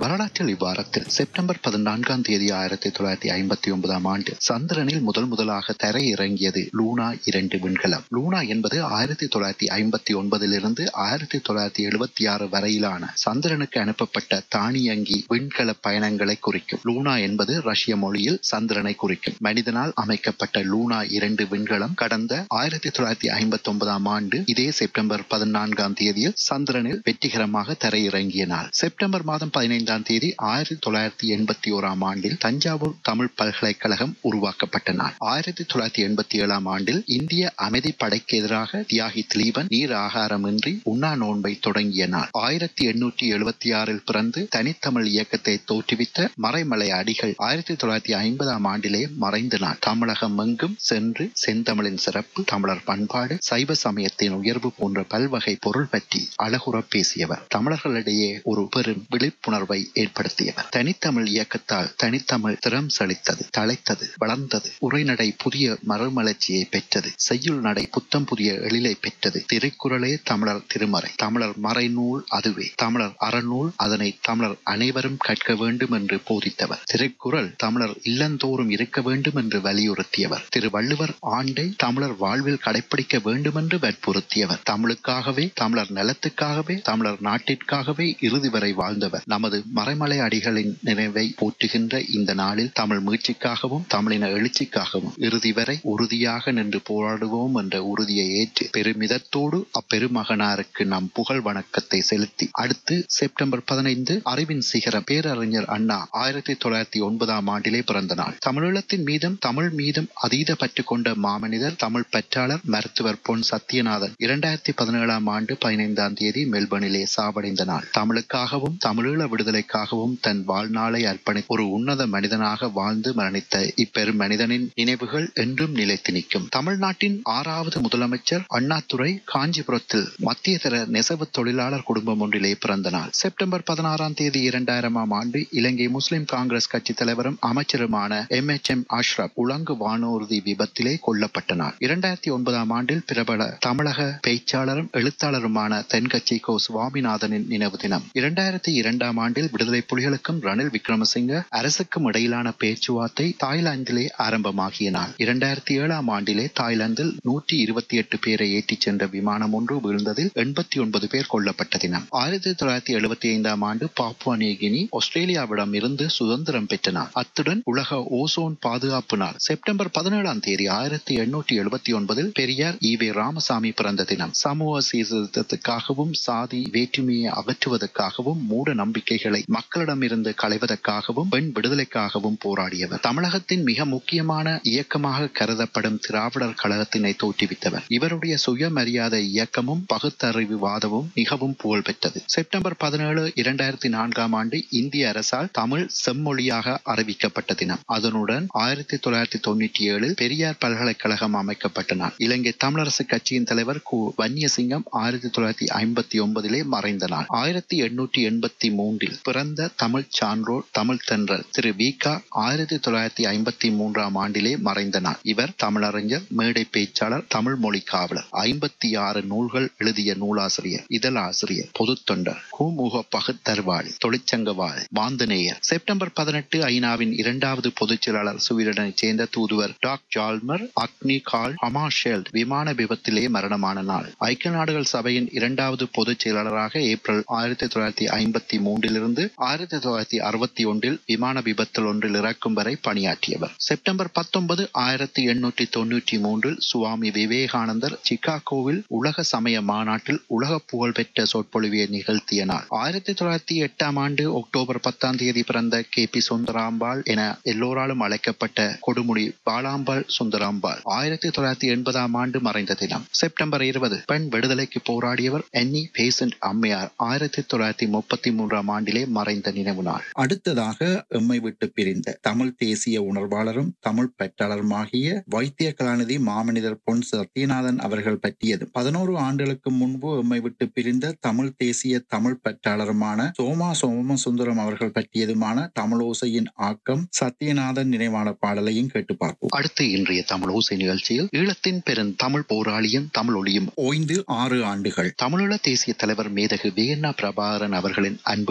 வரலாற்றில் இவ்வாரத்தில் செப்டம்பர் பதினான்காம் தேதி ஆயிரத்தி தொள்ளாயிரத்தி ஐம்பத்தி ஒன்பதாம் ஆண்டு சந்திரனில் முதல் முதலாக தரை இறங்கியது லூனா இரண்டு விண்கலம் லூனா என்பது ஆயிரத்தி தொள்ளாயிரத்தி ஐம்பத்தி ஒன்பதிலிருந்து ஆயிரத்தி தொள்ளாயிரத்தி எழுபத்தி ஆறு வரையிலான சந்திரனுக்கு அனுப்பப்பட்ட தானியங்கி விண்கல பயணங்களை குறிக்கும் லூனா என்பது ரஷ்ய மொழியில் சந்திரனை குறிக்கும் மனிதனால் அமைக்கப்பட்ட லூனா இரண்டு விண்கலம் கடந்த ஆயிரத்தி தொள்ளாயிரத்தி ஐம்பத்தி ஒன்பதாம் ஆண்டு இதே செப்டம்பர் பதினான்காம் தேதியில் சந்திரனில் வெற்றிகரமாக தரையிறங்கிய நாள் செப்டம்பர் மாதம் பதினைந்தாம் தேதி ஆயிரத்தி தொள்ளாயிரத்தி எண்பத்தி ஓராம் ஆண்டில் தஞ்சாவூர் தமிழ் பல்கலைக்கழகம் உருவாக்கப்பட்ட நாள் ஆயிரத்தி தொள்ளாயிரத்தி எண்பத்தி ஏழாம் ஆண்டில் இந்திய அமைதி படைக்கு எதிராக தியாகி திலீபன் நீர் ஆகாரமின்றி உண்ணா நோன்பை தொடங்கிய நாள் ஆயிரத்தி எண்ணூற்றி எழுபத்தி ஆறில் பிறந்து தனித்தமிழ் இயக்கத்தை தோற்றுவித்த மறைமலை அடிகள் ஆயிரத்தி தொள்ளாயிரத்தி ஐம்பதாம் ஆண்டிலே மறைந்த நாள் தமிழகம் எங்கும் சென்று செந்தமிழின் சிறப்பு தமிழர் பண்பாடு சைவ சமயத்தின் உயர்வு போன்ற பல்வகை பொருள் பற்றி அழகுற பேசியவர் தமிழர்களிடையே ஒரு பெரும் விழிப்புணர்வை ஏற்படுத்தியவர் தனித்தமிழ் இயக்கத்தால் தனித்தமிழ் திறம் செழித்தது தலைத்தது வளர்ந்தது உரைநடை புதிய மறுமலர்ச்சியை பெற்றது செய்யுள் நடை புத்தம் புதிய எழிலை பெற்றது திருக்குறளே தமிழர் திருமறை தமிழர் மறைநூல் அதுவே தமிழர் அறநூல் அதனை தமிழர் அனைவரும் கற்க வேண்டும் என்று போதித்தவர் திருக்குறள் தமிழர் இல்லந்தோறும் இருக்க வேண்டும் என்று வலியுறுத்தியவர் திரு வள்ளுவர் ஆண்டை தமிழர் வாழ்வில் கடைபிடிக்க வேண்டும் என்று வற்புறுத்தியவர் தமிழுக்காகவே தமிழர் நலத்துக்காகவே தமிழர் நாட்டிற்காகவே இறுதி வரை வாழ்ந்தவர் நமது மறைமலை அடிகளின் நினைவை போற்றுகின்ற இந்த நாளில் தமிழ் மீட்சிக்காகவும் தமிழின எழுச்சிக்காகவும் இறுதி வரை உறுதியாக நின்று போராடுவோம் என்ற உறுதியை ஏற்று பெருமிதத்தோடு அப்பெருமகனாருக்கு நம் புகழ் வணக்கத்தை செலுத்தி அடுத்து செப்டம்பர் பதினைந்து அறிவின் சிகரம் பேரறிஞர் அண்ணா ஆயிரத்தி தொள்ளாயிரத்தி ஒன்பதாம் ஆண்டிலே பிறந்த நாள் தமிழீழத்தின் மீதும் தமிழ் மீதும் அதீத பற்று கொண்ட மாமனிதர் தமிழ் பற்றாளர் மருத்துவர் பொன் சத்யநாதன் இரண்டாயிரத்தி பதினேழாம் ஆண்டு பதினைந்தாம் தேதி மெல்பர்னிலே சாவடைந்த நாள் தமிழுக்காகவும் தமிழீழ விடுதலைக்காகவும் தன் வாழ்நாளை அர்ப்பணி ஒரு உன்னத மனிதனாக வாழ்ந்து மரணித்த இப்பெரும் மனிதனின் நினைவுகள் என்றும் நிலைத்து நிற்கும் தமிழ்நாட்டின் ஆறாவது முதலமைச்சர் அண்ணாதுரை காஞ்சிபுரத்தில் மத்திய தர நெசவு தொழிலாளர் குடும்பம் ஒன்றிலே பிறந்த நாள் செப்டம்பர் பதினாறாம் தேதி இரண்டாயிரமாம் ஆண்டு இலங்கை முஸ்லிம் காங்கிரஸ் கட்சி தலைவரும் அமைச்சருமான எம் எச் எம் அஷ்ரப் உலங்கு வானூர்தி விபத்திலே கொல்லப்பட்ட நாள் இரண்டாயிரத்தி ஒன்பதாம் ஆண்டில் பிரபல தமிழக பேச்சாளரும் எழுத்தாளருமான தென்கட்சி கோ சுவாமிநாதனின் நினைவு தினம் இரண்டாயிரத்தி இரண்டாம் ஆண்டில் விடுதலை புலிகளுக்கும் ரணில் விக்ரமசிங்க அரசுக்கும் இடையிலான பேச்சுவார்த்தை தாய்லாந்திலே ஆரம்பமாகிய நாள் இரண்டாயிரத்தி ஏழாம் ஆண்டிலே தாய்லாந்தில் நூற்றி இருபத்தி எட்டு பேரை ஏற்றிச் சென்ற விமானம் ஒன்று வீழ்ந்ததில் எண்பத்தி ஒன்பது பேர் கொல்லப்பட்ட தினம் ஆயிரத்தி தொள்ளாயிரத்தி எழுபத்தி ஐந்தாம் ஆண்டு பாப்புவா நியூகினி ஆஸ்திரேலியாவிடம் இருந்து சுதந்திரம் பெற்ற நாள் அத்துடன் உலக ஓசோன் பாதுகாப்பு நாள் செப்டம்பர் பதினேழாம் தேதி ஆயிரத்தி எண்ணூற்றி எழுபத்தி ஒன்பதில் பெரியார் ஈவே ராமசாமி பிறந்த தினம் சமூக சீர்திருத்தத்துக்காகவும் சாதி வேற்றுமையை அகற்றுவதற்காகவும் மூட நம்பிக்கைகளை மக்களிடமிருந்து களைவதற்காகவும் பெண் விடுதலைக்காகவும் போராடியவர் தமிழகத்தின் மிக முக்கியமான இயக்கமாக கருதப்படும் திராவிடர் கழகத்தினை தோற்றுவித்தவர் இவருடைய சுயமரியாதை இயக்கமும் பகுத்தறிவு வாதமும் மிகவும் புகழ்பெற்றது செப்டம்பர் பதினேழு இரண்டாயிரத்தி நான்காம் ஆண்டு இந்திய அரசால் தமிழ் செம்மொழியாக அறிவிக்கப்பட்ட தினம் அதனுடன் ஆயிரத்தி தொள்ளாயிரத்தி தொண்ணூற்றி ஏழில் பெரியார் பல்கலைக்கழகம் அமைக்கப்பட்ட நாள் இலங்கை தமிழரசு கட்சியின் தலைவர் கு வன்னியசிங்கம் ஆயிரத்தி தொள்ளாயிரத்தி ஐம்பத்தி ஒன்பதிலே மறைந்த நாள் ஆயிரத்தி எண்ணூற்றி எண்பத்தி மூன்றில் பிறந்த தமிழ் சான்றோர் தமிழ் தென்றல் திரு வி க ஆயிரத்தி தொள்ளாயிரத்தி ஐம்பத்தி மூன்றாம் ஆண்டிலே மறைந்த நாள் இவர் தமிழறிஞர் மேடை பேச்சாளர் தமிழ் மொழி காவலர் ஐம்பத்தி ஆறு நூல்கள் எழுதிய நூலாசிரியர் இதழாசிரியர் பொது தொண்டர் கூமுக பகுத்தறிவாளி தொழிற்சங்கவாதி மாந்தநேயர் செப்டம்பர் பதினெட்டு ஐநாவின் இரண்டாவது பொதுச் செயலாளர் சுவீடனைச் சேர்ந்த தூதுவர் டாக் ஜால்மர் அக்னி கால் ஹமாஷெல்ட் விமான விபத்திலே மரணமான நாள் ஐக்கிய நாடுகள் சபையின் இரண்டாவது பொதுச் செயலாளராக ஏப்ரல் ஆயிரத்தி தொள்ளாயிரத்தி ஐம்பத்தி மூன்றிலிருந்து ஆயிரத்தி தொள்ளாயிரத்தி அறுபத்தி ஒன்றில் விமான விபத்தில் ஒன்றில் இறக்கும் வரை பணியாற்றியவர் செப்டம்பர் பத்தொன்பது ஆயிரத்தி எண்ணூற்றி தொன்னூற்றி மூன்றில் சுவாமி விவேகானந்தர் சிகாகோவில் உலக சமய மாநாட்டில் உலக புகழ்பெற்ற சொற்பொழிவை நிகழ்த்திய நாள் ஆயிரத்தி தொள்ளாயிரத்தி எட்டாம் ஆண்டு அக்டோபர் பத்தாம் தேதி பிறந்த கே பி சுந்தராம்பாள் என எல்லோராலும் அழைக்கப்பட்ட கொடுமுடி பாலாம்பாள் சுந்தராம்பாள் ஆயிரத்தி தொள்ளாயிரத்தி எண்பதாம் ஆண்டு மறைந்த தினம் செப்டம்பர் இருபது பெண் விடுதலைக்கு போராடியவர் என்னி பேசன்ட் அம்மையார் ஆயிரத்தி தொள்ளாயிரத்தி முப்பத்தி மூன்றாம் ஆண்டிலே மறைந்த நினைவு நாள் அடுத்ததாக எம்மை விட்டு பிரிந்த தமிழ் தேசிய உணர்வாளரும் தமிழ் பெற்றாளருமாகிய வைத்திய கலாநிதி மாமனிதர் பொன் சத்யநாதன் அவர்கள் பற்றியது பதினோரு ஆண்டுகளுக்கு முன்பு எம்மை விட்டு பிரிந்த தமிழ் தேசிய தமிழ் பெற்றாளருமான சோமா சோமசுந்தரம் அவர்கள் பற்றியதுமான தமிழோசையின் ஆக்கம் சத்யநாதன் நினைவான பாடலையும் கேட்டு பார்ப்போம் அடுத்து இன்றைய தமிழோசை நிகழ்ச்சியில் ஈழத்தின் பெரும் தமிழ் போராளியும் தமிழ் ஒளியும் ஓய்ந்து ஆறு ஆண்டுகள் தமிழீழ தேசிய தலைவர் மேதகு வேணா பிரபாகரன் அவர்களின் அன்புக்கும்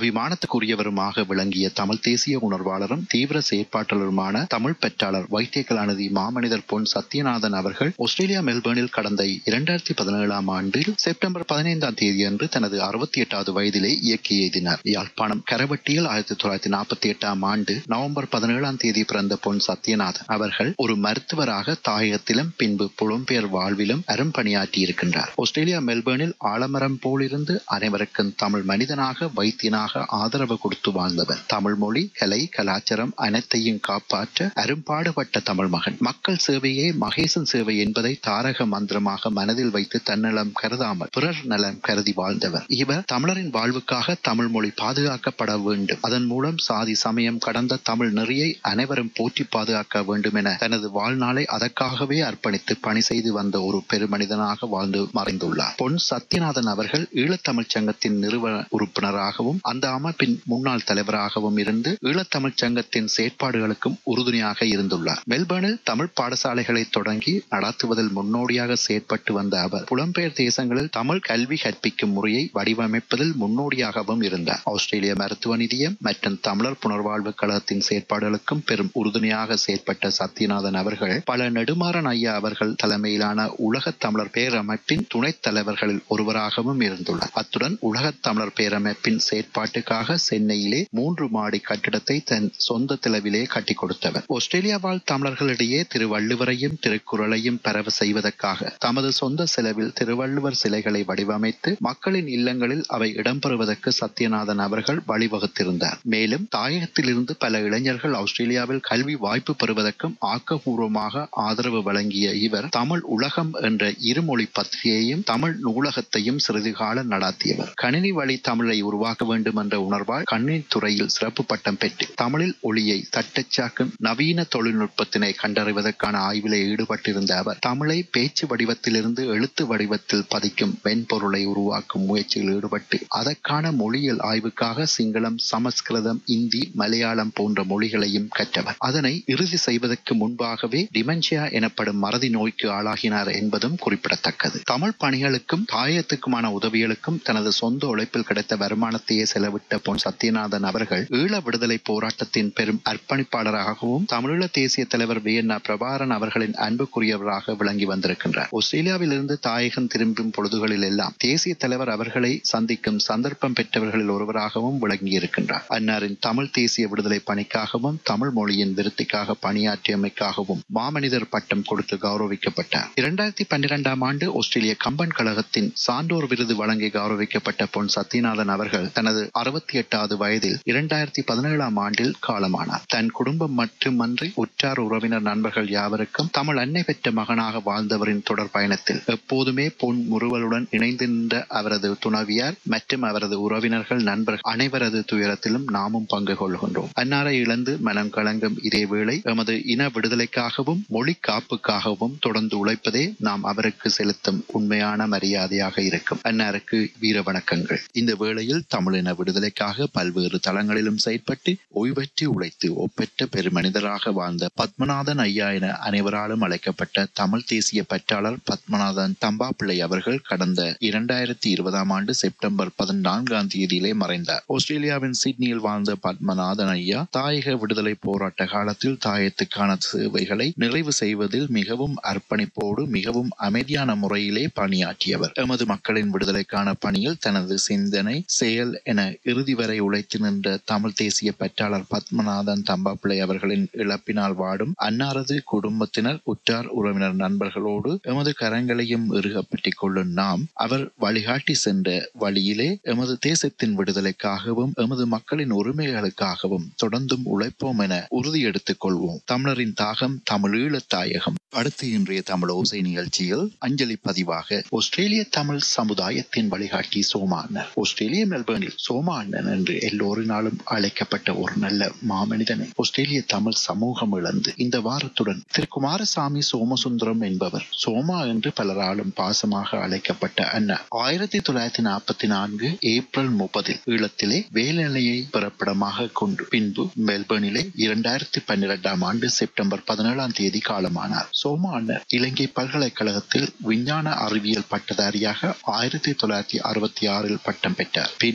அபிமானத்துக்குரியவருமாக விளங்கிய தமிழ் தேசிய உணர்வாளரும் தீவிர செயற்பாட்டாளருமான தமிழ் பெற்றாளர் வைத்திய கலாநிதி மாமனிதர் பொன் சத்யநாதன் அவர்கள் ஆஸ்திரேலியா மெல்பர்னில் கடந்த இரண்டாயிரத்தி பதினேழாம் ஆண்டில் செப்டம்பர் பதினைந்தாம் தேதியன்று தனது அறுபத்தி எட்டாவது வயதிலே இயக்கி எய்தினார் யாழ்ப்பாணம் கரவட்டியில் ஆயிரத்தி தொள்ளாயிரத்தி நாற்பத்தி எட்டாம் ஆண்டு நவம்பர் பதினேழாம் தேதி பிறந்த பொன் சத்யநாதன் அவர்கள் ஒரு மருத்துவராக தாயகத்திலும் பின்பு புலம்பெயர் வாழ்விலும் அரும்பணியாற்றி இருக்கின்றார் ஆஸ்திரேலியா மெல்பர்னில் ஆலமரம் போலிருந்து அனைவருக்கும் தமிழ் மனிதனாக வைத்தியனாக ஆதரவு கொடுத்து வாழ்ந்தவர் தமிழ் மொழி கலை கலாச்சாரம் அனைத்தையும் காப்பாற்ற அரும்பாடுபட்ட தமிழ் மகன் மக்கள் சேவையே மகேசன் சேவை என்பதை தாரக மந்திரமாக மனதில் வைத்து தன்னலம் கருதாமல் பிறர் நலம் கருதி வாழ்ந்தவர் இவர் தமிழரின் வாழ்வுக்காக தமிழ் மொழி பாதுகாக்கப்பட வேண்டும் அதன் மூலம் சாதி சமயம் கடந்த தமிழ் நெறியை அனைவரும் போற்றி பாதுகாக்க வேண்டும் என தனது வாழ்நாளை அதற்காகவே அர்ப்பணித்து பணி செய்து வந்த ஒரு பெருமனிதனாக வாழ்ந்து மறைந்துள்ளார் பொன் சத்யநாதன் அவர்கள் ஈழத்தமிழ் சங்கத்தின் நிறுவன உறுப்பினராகவும் அந்த அமைப்பின் முன்னாள் தலைவராகவும் இருந்து ஈழத்தமிழ் சங்கத்தின் செயற்பாடுகளுக்கும் உறுதுணையாக இருந்துள்ளார் மெல்பர்னில் தமிழ் பாடசாலைகளை தொடங்கி நடத்துவதில் முன்னோடியாக செயற்பட்டு வந்த அவர் புலம்பெயர் தேசங்களில் தமிழ் கல்வி கற்பிக்கும் முறையை வடிவமைப்பதில் முன்னோடியாகவும் இருந்தார் ஆஸ்திரேலிய மருத்துவ நிதியம் மற்றும் தமிழர் புனர்வாழ்வு கழகத்தின் செயற்பாடுகளுக்கும் பெரும் உறுதுணையாக செயற்பட்ட சத்யநாதன் அவர்கள் பல நெடுமாறன் ஐயா அவர்கள் தலைமையிலான உலக தமிழர் பேரமைப்பின் துணைத் தலைவர்களில் ஒருவராகவும் இருந்துள்ளார் அத்துடன் உலக தமிழர் பேரமைப்பின் செயற்பாட்டுக்காக சென்னையிலே மூன்று மாடி கட்டிடத்தை தன் சொந்த செலவிலே கட்டி கொடுத்தவர் ஆஸ்திரேலியா வாழ் தமிழர்களிடையே திருவள்ளுவரையும் திருக்குறளையும் பரவ செய்வதற்காக தமது சொந்த செலவில் திருவள்ளுவர் சிலைகளை வடிவமைத்து மக்களின் இல்லங்களில் அவை இடம்பெறுவதற்கு சத்யநாதன் அவர்கள் வழிவகுத்திருந்தார் மேலும் தாயகத்திலிருந்து பல இளைஞர்கள் ஆஸ்திரேலியாவில் கல்வி வாய்ப்பு பெறுவதற்கும் ஆக்கப்பூர்வமாக ஆதரவு வழங்கிய இவர் தமிழ் உலகம் என்ற இருமொழி பத்திரிகையையும் தமிழ் நூலகத்தையும் சிறிது காலம் நடாத்தியவர் கணினி வழி தமிழை உருவாக்க வேண்டும் என்ற உணர்வால் கணினி துறையில் சிறப்பு பட்டம் பெற்று தமிழில் ஒளியை தட்டச்சாக்கும் நவீன தொழில்நுட்பத்தினை கண்டறிவதற்கான ஆய்விலே ஈடுபட்டிருந்த அவர் தமிழை பேச்சு வடிவத்திலிருந்து எழுத்து வடிவத்தில் பதிக்கும் மென்பொருளை உருவாக்கும் முயற்சியில் ஈடுபட்டு அதற்கான மொழியியல் ஆய்வுக்காக சிங்களம் சமஸ்கிருதம் இந்தி மலையாளம் போன்ற மொழிகளையும் கற்றவர் அதனை இறுதி செய்வதற்கு முன்பாகவே டிமென்ஷியா எனப்படும் மறதி நோய்க்கு ஆளாகினார் என்பதும் குறிப்பிடத்தக்கது தமிழ் பணிகளுக்கும் தாயத்துக்குமான உதவிகளுக்கும் தனது சொந்த உழைப்பில் கிடைத்த வருமானத்தையே செலவிட்ட பொன் சத்யநாதன் அவர்கள் ஈழ விடுதலை போராட்டத்தின் பெரும் அர்ப்பணிப்பாளராகவும் தமிழீழ தேசிய தலைவர் வி என் பிரபாரன் அவர்களின் அன்புக்குரியவராக விளங்கி வந்திருக்கின்றார் ஆஸ்திரேலியாவில் இருந்து தாயகம் திரும்பும் பொழுதுகளில் எல்லாம் தேசிய தலைவர் அவர்களை சந்திக்கும் சந்தர்ப்பம் பெற்றவர்களில் ஒருவராகவும் விளங்கியிருக்கின்றார் அன்னாரின் தமிழ் தேசிய விடுதலை பணிக்காகவும் தமிழ் மொழியின் விருத்திக்காக பணியாற்றியமைக்காகவும் மாமனிதர் பட்டம் கொடுத்து கௌரவிக்கப்பட்டார் இரண்டாயிரத்தி பன்னிரெண்டாம் ஆண்டு ஆஸ்திரேலிய கம்பன் கழகத்தின் சான்றோர் விருது வழங்கி கௌரவிக்கப்பட்ட பொன் சத்யநாதன் அவர்கள் தனது அறுபத்தி எட்டாவது வயதில் இரண்டாயிரத்தி பதினேழாம் ஆண்டில் காலமானார் தன் குடும்பம் மட்டுமன்றி உற்றார் உறவினர் நண்பர்கள் யாவருக்கும் தமிழ் அன்னை பெற்ற மகனாக வாழ்ந்தவரின் தொடர் பயணத்தில் எப்போதுமே பொன் முறுவலுடன் இணைந்து நின்ற அவரது துணவியார் மற்றும் அவரது உறவினர்கள் நண்பர்கள் அனைவரது துயரத்திலும் நாமும் பங்கு கொள்கின்றோம் அன்னாரை இழந்து மனம் கலங்கும் இதே வேளை எமது இன விடுதலைக்காகவும் மொழி காப்புக்காகவும் தொடர்ந்து உழைப்பதே நாம் அவருக்கு செலுத்தும் உண்மையான மரியாதையாக இருக்கும் அன்னாருக்கு வீர வணக்கங்கள் இந்த வேளையில் தமிழின விடுதலைக்காக பல்வேறு தளங்களிலும் செயற்பட்டு ஓய்வற்றி உழைத்து ஒப்பற்ற பெருமனிதராக வாழ்ந்த பத்மநாதன் ஐயா என அனைவராலும் அழைக்கப்பட்ட தமிழ் தேசிய பற்றாளர் பத்மநாதன் தம்பாப்பிள்ளை அவர்கள் கடந்த இரண்டாயிரத்தி இருபதாம் ஆண்டு செப்டம்பர் பதினான்காம் தேதியிலே மறைந்தார் ஆஸ்திரேலியாவின் சிட்னியில் வாழ்ந்த பத்மநாதன் ஐயா தாயக விடுதலை போராட்ட காலத்தில் தாயத்துக்கான சேவைகளை நிறைவு செய்வதில் மிகவும் அர்ப்பணிப்போடு மிகவும் அமைதியான முறையிலே பணியாற்றியவர் எமது மக்களின் விடுதலைக்கான பணியில் தனது சிந்தனை செயல் என இறுதி வரை உழைத்து நின்ற தமிழ் தேசிய பற்றாளர் பத்மநாதன் தம்பாப்பிள்ளை அவர்களின் இழப்பினால் வாடும் அன்னாரது குடும்பத்தினர் உற்றார் உறவினர் நண்பர்களோடு எமது கரங்களையும் இறுகப்பற்றிக் கொள்ளும் நாம் அவர் வழிகாட்டி சென்ற வழியிலே எமது தேசத்தின் விடுதலைக்காகவும் எமது மக்களின் உரிமைகளுக்காகவும் தொடர்ந்தும் உழைப்போம் என உறுதி எடுத்துக் கொள்வோம் தமிழரின் தாகம் தமிழீழத் தாயகம் அடுத்து இன்றைய தமிழ் ஓசை நிகழ்ச்சியில் அஞ்சலி பதிவாக ஆஸ்திரேலிய தமிழ் சமுதாயத்தின் வழிகாட்டி சோமா அண்ணன் ஆஸ்திரேலிய மெல்பர்னில் சோமா அண்ணன் என்று எல்லோரினாலும் அழைக்கப்பட்ட ஒரு நல்ல மாமனிதனை ஆஸ்திரேலிய தமிழ் சமூகம் இழந்து இந்த வாரத்துடன் திரு குமாரசாமி சோமசுந்தரம் என்பவர் சோமா என்று பலராலும் பாசமாக அழைக்கப்பட்ட அண்ணன் ஆயிரத்தி தொள்ளாயிரத்தி நாற்பத்தி நான்கு ஏப்ரல் முப்பதில் ஈழத்திலே வேலையை பிறப்பிடமாக கொண்டு பின்பு மெல்பர்னிலே இரண்டாயிரத்தி பன்னிரெண்டாம் ஆண்டு செப்டம்பர் பதினேழாம் தேதி காலமானார் சோமா அண்ணர் இலங்கை பல்கலைக்கழகத்தில் விஞ்ஞான அறிவியல் பட்டதாரியாக ஆயிரத்தி தொள்ளாயிரத்தி அறுபத்தி ஆறில் பட்டம் பெற்றார் பின்னர் அவர்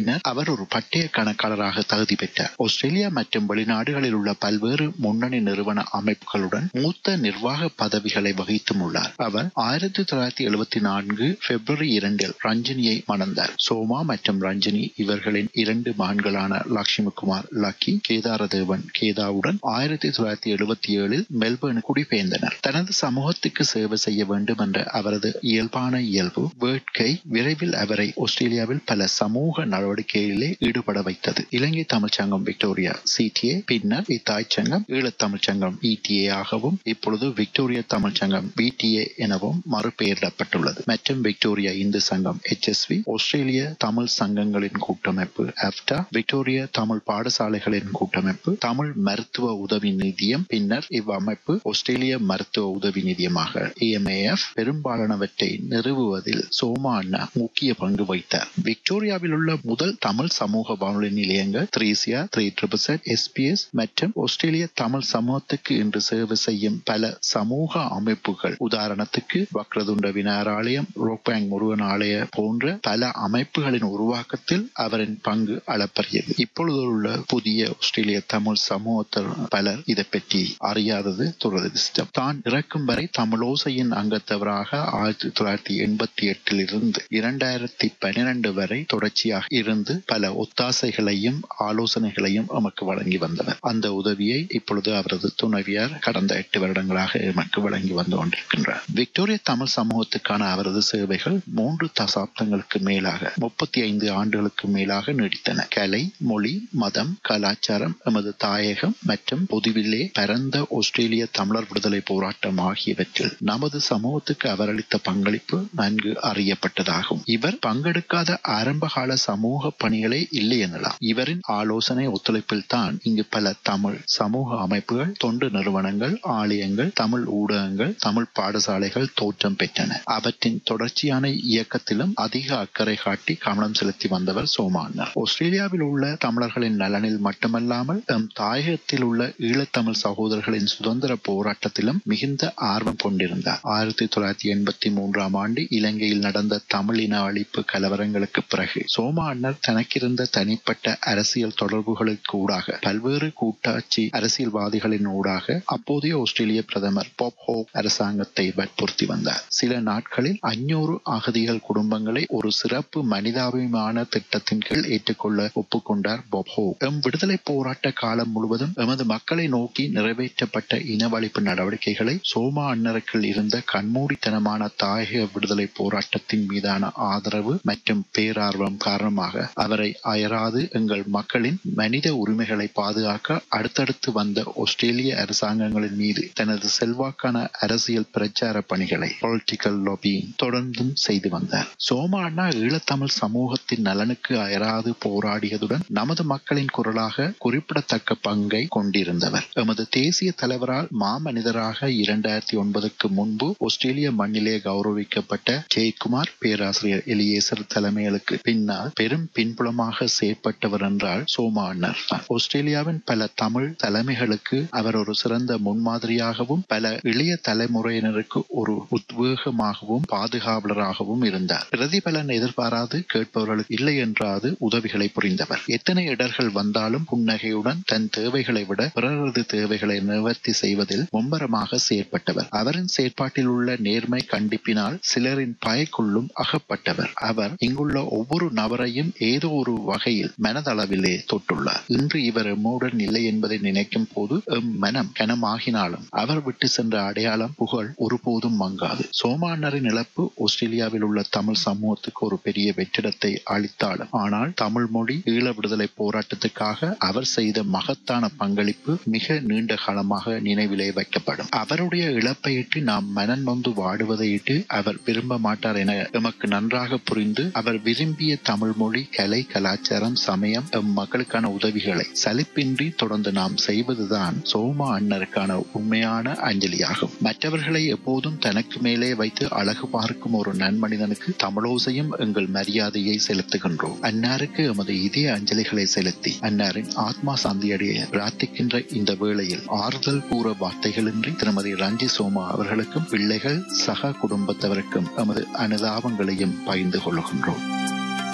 அவர் ஒரு பட்டய கணக்காளராக தகுதி பெற்றார் ஆஸ்திரேலியா மற்றும் வெளிநாடுகளில் உள்ள பல்வேறு முன்னணி நிறுவன அமைப்புகளுடன் மூத்த நிர்வாக பதவிகளை வகித்தும் உள்ளார் அவர் ஆயிரத்தி தொள்ளாயிரத்தி எழுபத்தி நான்கு பிப்ரவரி இரண்டில் ரஞ்சினியை மணந்தார் சோமா மற்றும் ரஞ்சினி இவர்களின் இரண்டு மகன்களான லட்சுமிகுமார் லக்கி கேதாரதேவன் கேதாவுடன் ஆயிரத்தி தொள்ளாயிரத்தி எழுபத்தி ஏழில் மெல்பர்ன் குடிபெயர்ந்தனர் தனது சமூகத்துக்கு சேவை செய்ய வேண்டும் என்ற அவரது இயல்பான இயல்பு வேட்கை விரைவில் அவரை ஆஸ்திரேலியாவில் பல சமூக நடவடிக்கைகளிலே ஈடுபட வைத்தது இலங்கை தமிழ்ச்சங்கம் விக்டோரியா சிடிஏ பின்னர் இத்தாய் சங்கம் ஈழத்தமிழ்ச் சங்கம் இடிஏ ஆகவும் இப்பொழுது விக்டோரியா தமிழ்ச்சங்கம் பிடிஏ எனவும் மறுபெயரிடப்பட்டுள்ளது மற்றும் விக்டோரியா இந்து சங்கம் எச்எஸ்வி ஆஸ்திரேலிய தமிழ் சங்கங்களின் கூட்டமைப்பு அப்டா விக்டோரியா தமிழ் பாடசாலைகளின் கூட்டமைப்பு தமிழ் மருத்துவ உதவி நிதியம் பின்னர் இவ்வமைப்பு ஆஸ்திரேலிய மருத்துவ உதவி நிதியமாக ஏஎம்ஏஎஃப் பெரும்பாலானவற்றை நிறுவுவதில் சோமா அண்ணா முக்கிய பங்கு வகித்தார் விக்டோரியாவில் உள்ள முதல் தமிழ் சமூக வானொலி நிலையங்கள் த்ரீசியா த்ரீ ட்ரிபிள் எஸ்பிஎஸ் மற்றும் ஆஸ்திரேலிய தமிழ் சமூகத்துக்கு இன்று சேவை செய்யும் பல சமூக அமைப்புகள் உதாரணத்துக்கு வக்ரதுண்ட விநாயகர் ஆலயம் ரோக்பேங் முருகன் ஆலய போன்ற பல அமைப்புகளின் உருவாக்கத்தில் அவரின் பங்கு அளப்பரியது இப்பொழுது உள்ள புதிய ஆஸ்திரேலிய தமிழ் சமூகத்தில் பலர் இதை பற்றி அறியாதது துரதிருஷ்டம் தான் இறக்கும் வரை தமிழோசையின் அங்கத்தவராக ஆயிரத்தி தொள்ளாயிரத்தி எண்பத்தி எட்டில் இருந்து இரண்டாயிரத்தி பனிரெண்டு வரை தொடர்ச்சியாக இருந்து பல ஒத்தாசைகளையும் ஆலோசனைகளையும் எமக்கு வழங்கி வந்தவர் அந்த உதவியை இப்பொழுது அவரது துணைவியார் கடந்த எட்டு வருடங்களாக எமக்கு வழங்கி வந்து கொண்டிருக்கின்றார் விக்டோரிய தமிழ் சமூகத்துக்கான அவரது சேவைகள் மூன்று தசாப்தங்களுக்கு மேலாக முப்பத்தி ஐந்து ஆண்டுகளுக்கு மேலாக நீடித்தன கலை மொழி மதம் கலாச்சாரம் எமது தாயகம் மற்றும் பொதுவிலே பரந்த ஆஸ்திரேலிய தமிழர் விடுதலை போராட்டம் ஆகியவற்றில் நமது சமூகத்துக்கு அவர் அளித்த பங்களிப்பு நன்கு அறியப்பட்டதாகும் இவர் பங்கெடுக்காத ஆரம்பகால சமூக பணிகளே இல்லை எனலாம் இவரின் ஆலோசனை ஒத்துழைப்பில் தான் இங்கு பல தமிழ் சமூக அமைப்புகள் தொண்டு நிறுவனங்கள் ஆலயங்கள் தமிழ் ஊடகங்கள் தமிழ் பாடசாலைகள் தோற்றம் பெற்றன அவற்றின் தொடர்ச்சியான இயக்கத்திலும் அதிக அக்கறை காட்டி கவனம் செலுத்தி வந்தவர் சோமானர் ஆஸ்திரேலியாவில் உள்ள தமிழர்களின் நலனில் மட்டுமல்லாமல் எம் தாயகத்தில் உள்ள ஈழத்தமிழ் சகோதரர்களின் சுதந்திர போராட்டத்திலும் மிகுந்த ஆர்வம் கொண்டிருந்தார் ஆயிரத்தி தொள்ளாயிரத்தி எண்பத்தி மூன்றாம் ஆண்டு இலங்கையில் நடந்த தமிழ் இன அழிப்பு கலவரங்களுக்கு பிறகு சோமா அண்ணர் தனக்கிருந்த தனிப்பட்ட அரசியல் தொடர்புகளுக்கு ஊடாக பல்வேறு கூட்டாட்சி அரசியல்வாதிகளின் ஊடாக அப்போதைய ஆஸ்திரேலிய பிரதமர் பாப் ஹோக் அரசாங்கத்தை வற்புறுத்தி வந்தார் சில நாட்களில் அஞ்சூறு அகதிகள் குடும்பங்களை ஒரு சிறப்பு மனிதாபிமான திட்டத்தின் கீழ் ஏற்றுக்கொள்ள ஒப்புக்கொண்டார் பாப் ஹோக் எம் விடுதலை போராட்ட காலம் முழுவதும் எமது மக்களை நோக்கி நிறைவேற்றப்பட்ட இனவழிப்பு நடவடிக்கைகளை சோமா அன்னருக்குள் இருந்த கண்மூடித்தனமான தாயக விடுதலை போராட்டத்தின் மீதான ஆதரவு மற்றும் பேரார்வம் காரணமாக அவரை அயராது எங்கள் மக்களின் மனித உரிமைகளை பாதுகாக்க அடுத்தடுத்து வந்த ஆஸ்திரேலிய அரசாங்கங்களின் மீது தனது செல்வாக்கான அரசியல் பிரச்சார பணிகளை பொலிட்டிக்கல் லாபியிங் தொடர்ந்தும் செய்து வந்தார் சோமா அண்ணா ஈழத்தமிழ் சமூகத்தின் நலனுக்கு அயராது போராடியதுடன் நமது மக்களின் குரலாக குறிப்பிடத்தக்க பங்கை கொண்டிருந்தவர் எமது தேசிய தலைவரால் மாமனிதராக இரண்டாயிரத்தி ஒன்பதுக்கு முன்பு ஆஸ்திரேலிய மண்ணிலே கௌரவிக்கப்பட்ட ஜெயக்குமார் பேராசிரியர் எலியேசர் தலைமைகளுக்கு பின்னால் பெரும் பின்புலமாக செயற்பட்டவர் என்றால் சோமா அண்ணர் ஆஸ்திரேலியாவின் பல தமிழ் தலைமைகளுக்கு அவர் ஒரு சிறந்த முன்மாதிரியாகவும் பல இளைய தலைமுறையினருக்கு ஒரு உத்வேகமாகவும் பாதுகாவலராகவும் இருந்தார் பிரதிபலன் எதிர்பாராது கேட்பவர்களுக்கு இல்லை என்றாது உதவிகளை புரிந்தவர் எத்தனை இடர்கள் வந்தாலும் புன்னகையுடன் தன் தேவைகளை விட பிறரது தேவைகளை நிவர்த்தி செய்வதில் மும்பரமாக செயற்பட்டவர் அவரின் செயற்பாட்டில் உள்ள நேர்மை கண்டிப்பினால் சிலரின் பயக்குள்ளும் அகப்பட்டவர் அவர் இங்குள்ள ஒவ்வொரு நபரையும் ஏதோ ஒரு வகையில் மனதளவிலே தொட்டுள்ளார் இன்று இவர் எம்மோடன் இல்லை என்பதை நினைக்கும் போது எம் மனம் கனமாகினாலும் அவர் விட்டு சென்ற அடையாளம் புகழ் ஒருபோதும் மங்காது சோமானரின் இழப்பு ஆஸ்திரேலியாவில் உள்ள தமிழ் சமூகத்துக்கு ஒரு பெரிய வெற்றிடத்தை அளித்தாலும் ஆனால் தமிழ் மொழி ஈழ விடுதலை போராட்டத்துக்காக அவர் செய்த மகத்தான பங்களிப்பு மிக நீண்ட காலமாக நினைவிலே வைக்கப்படும் அவருடைய இழப்பையிட்டு நாம் மனம் நொந்து வாடுவதையிட்டு அவர் விரும்ப மாட்டார் என எமக்கு நன்றாக புரிந்து அவர் விரும்பிய தமிழ் மொழி கலை கலாச்சாரம் சமயம் எம் மக்களுக்கான உதவிகளை சலிப்பின்றி தொடர்ந்து நாம் செய்வதுதான் சோமா அண்ணருக்கான உண்மையான அஞ்சலியாகும் மற்றவர்களை எப்போதும் தனக்கு மேலே வைத்து அழகு பார்க்கும் ஒரு நன்மனிதனுக்கு தமிழோசையும் எங்கள் மரியாதையை செலுத்துகின்றோம் அன்னாருக்கு எமது இதய அஞ்சலிகளை செலுத்தி அன்னாரின் ஆத்மா சாந்தியடைய பிரார்த்திக்கின்ற இந்த வேளையில் ஆறுதல் கூற வார்த்தைகளின்றி திருமதி ரஞ்சி சோமா அவர்களுக்கும் பிள்ளைகள் சக குடும்பத்தவருக்கும் எமது அனுதாபங்களையும் பகிர்ந்து கொள்கின்றோம்